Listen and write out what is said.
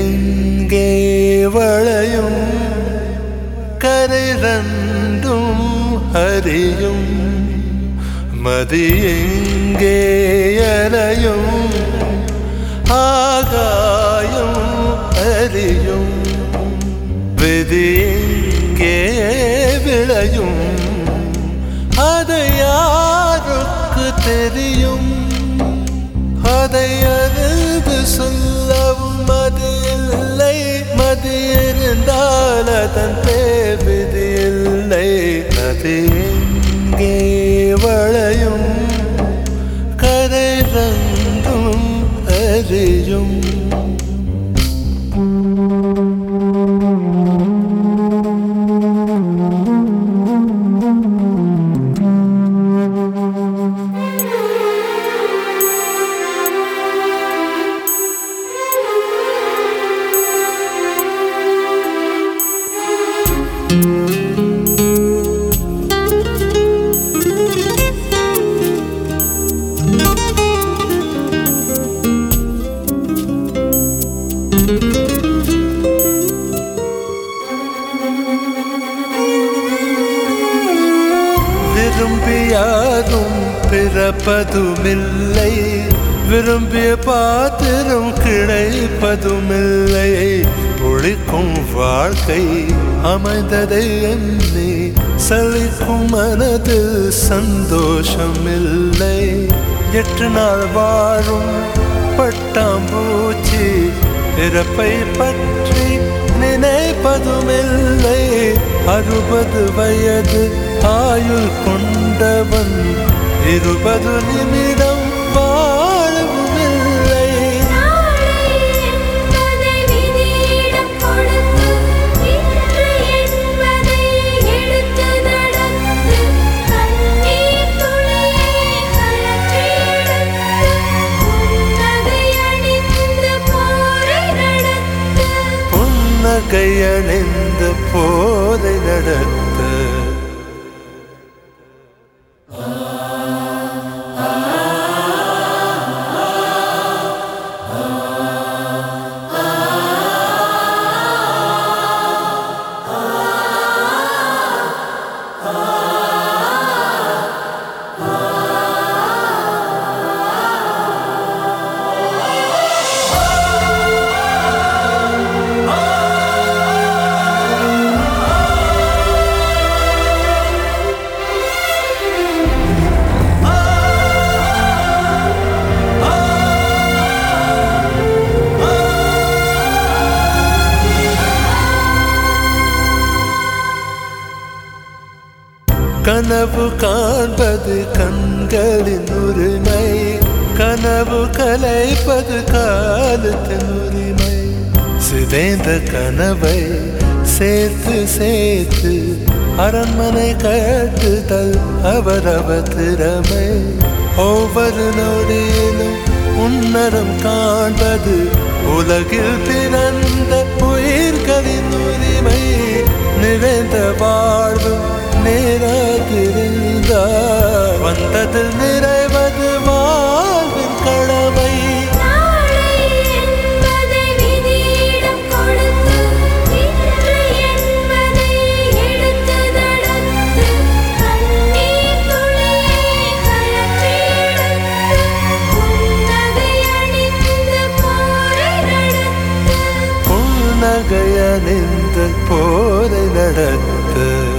எங்கே வளையும் கரை ரெண்டும் அறியும் மதி எங்கே அலையும் ஆகாயம் அறியும் விதி எங்கே விளையும் அதை யாருக்கு தெரியும் அதை அறிந்து சொல்லவும் மதி இல்லை மதி இருந்தால் அதன் பேர் விதி இல்லை அது எங்கே வளையும் கரை ரெண்டும் அறியும் விரும்பி யாரும் பிறப்பதுமில்லை விரும்பிய பாத்திரம் கிடைப்பதுமில்லை ஒழிக்கும் வாழ்க்கை அமைந்ததை எண்ணி சலிக்கும் மனதில் சந்தோஷமில்லை எட்டு நாள் வாழும் பட்டாம்பூச்சி இறப்பை பற்றி நினைப்பதுமில்லை அறுபது வயது ஆயுள் கொண்டவன் இருபது நிமிடம் வாழவுமில்லை நாளை என்பதை விதியிடம் கொடுத்து இன்று என்பதை எடுத்து நடந்து கண்ணீர் துளியை கழற்றி எடுத்து புன்னகை அணிந்து போரை நடத்து புன்னகை அணிந்த போதை நடத்த கனவு காண்பது கண்களின் உரிமை கனவு கலைப்பது காலத்தின் உரிமை சிதைந்த கனவை சேர்த்து சேர்த்து அரண்மனை கட்டுதல் அவரவ திறமை ஒவ்வொரு நொடியிலும் உன்னரம் காண்பது உலகில் பிறந்த உயிர்களின் உரிமை நிறைந்த வாழ்வு நேராதிருந்தார் வந்ததில் நிறைவது வாழ்வின் கடமை நாளை என்பதை விதியிடம் கொடுத்து இன்று என்பதை எடுத்து நடந்து கண்ணீர் துளியை கழற்றி எடுத்து புன்னகை அணிந்து போரை நடத்து புன்னகையணிந்த போரை நடத்த